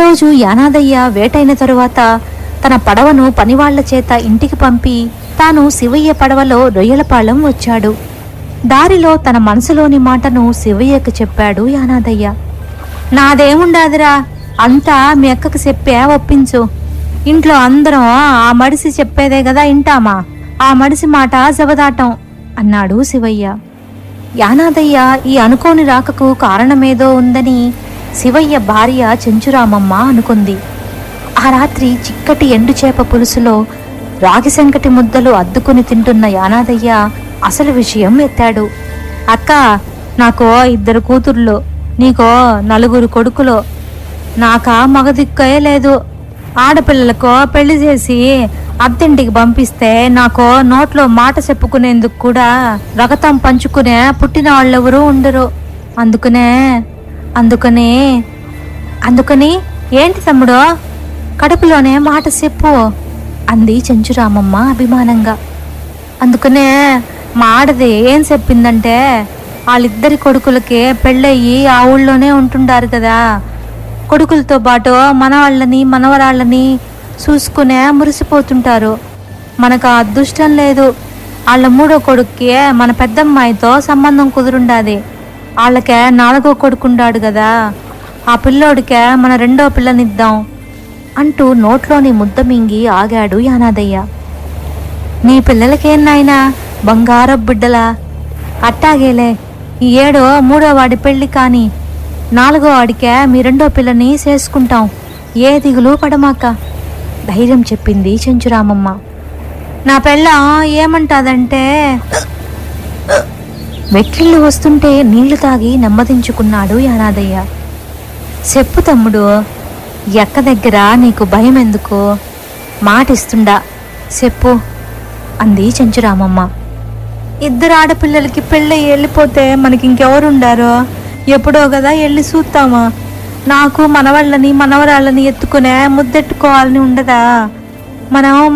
రోజు యానాదయ్య వేటైన తరువాత తన పడవను పనివాళ్ల చేత ఇంటికి పంపి తాను శివయ్య పడవలో రొయ్యలపాళెం వచ్చాడు దారిలో తన మనసులోని మాటను శివయ్యకు చెప్పాడు యానాదయ్య నాదేముండాదిరా అంతా మీ అక్కకి చెప్పే ఒప్పించు ఇంట్లో అందరం ఆ మడిసి చెప్పేదే కదా ఇంటామా ఆ మడిసి మాట జబదాటం అన్నాడు శివయ్య యానాదయ్య ఈ అనుకోని రాకకు కారణమేదో ఉందని శివయ్య భార్య చెంచురామమ్మ అనుకుంది ఆ రాత్రి చిక్కటి ఎండుచేప పులుసులో రాగి సంకటి ముద్దలు అద్దుకుని తింటున్న యానాదయ్య అసలు విషయం ఎత్తాడు అక్క నాకో ఇద్దరు కూతుర్లు నీకో నలుగురు కొడుకులు నాకా మగదిక్కే లేదు ఆడపిల్లలకో పెళ్లి చేసి అత్తింటికి పంపిస్తే నాకో నోట్లో మాట చెప్పుకునేందుకు కూడా రగతం పంచుకునే పుట్టిన వాళ్ళెవరూ ఉండరు అందుకనే అందుకని అందుకని ఏంటి తమ్ముడు కడుపులోనే మాట చెప్పు అంది చెంచురామమ్మ అభిమానంగా అందుకనే మా ఆడది ఏం చెప్పిందంటే వాళ్ళిద్దరి కొడుకులకి పెళ్ళయ్యి ఆ ఊళ్ళోనే ఉంటుండారు కదా కొడుకులతో పాటు మనవాళ్ళని మనవరాళ్ళని చూసుకునే మురిసిపోతుంటారు మనకు ఆ అదృష్టం లేదు వాళ్ళ మూడో కొడుక్కి మన పెద్దమ్మాయితో సంబంధం కుదురుండాది వాళ్ళకే నాలుగో కొడుకుండాడు కదా ఆ పిల్లోడికే మన రెండో పిల్లనిద్దాం అంటూ నోట్లోని ముద్ద మింగి ఆగాడు యానాదయ్య నీ పిల్లలకేం నాయనా బంగారపు బిడ్డలా అట్టాగేలే ఈ ఏడు మూడో వాడి పెళ్లి కాని నాలుగో వాడికే మీ రెండో పిల్లని చేసుకుంటాం ఏ దిగులు పడమాక ధైర్యం చెప్పింది చెంచురామమ్మ నా పెళ్ళ ఏమంటాదంటే వెట్రిళ్ళు వస్తుంటే నీళ్లు తాగి నెమ్మదించుకున్నాడు యానాదయ్య చెప్పు తమ్ముడు ఎక్క దగ్గర నీకు భయం ఎందుకు మాటిస్తుండా చెప్పు అంది చెంచురామమ్మ ఇద్దరు ఆడపిల్లలకి పెళ్ళి వెళ్ళిపోతే మనకి ఇంకెవరుండారో ఎప్పుడో కదా వెళ్ళి చూస్తామా నాకు మనవాళ్ళని మనవరాళ్ళని ఎత్తుకునే ముద్దెట్టుకోవాలని ఉండదా మనం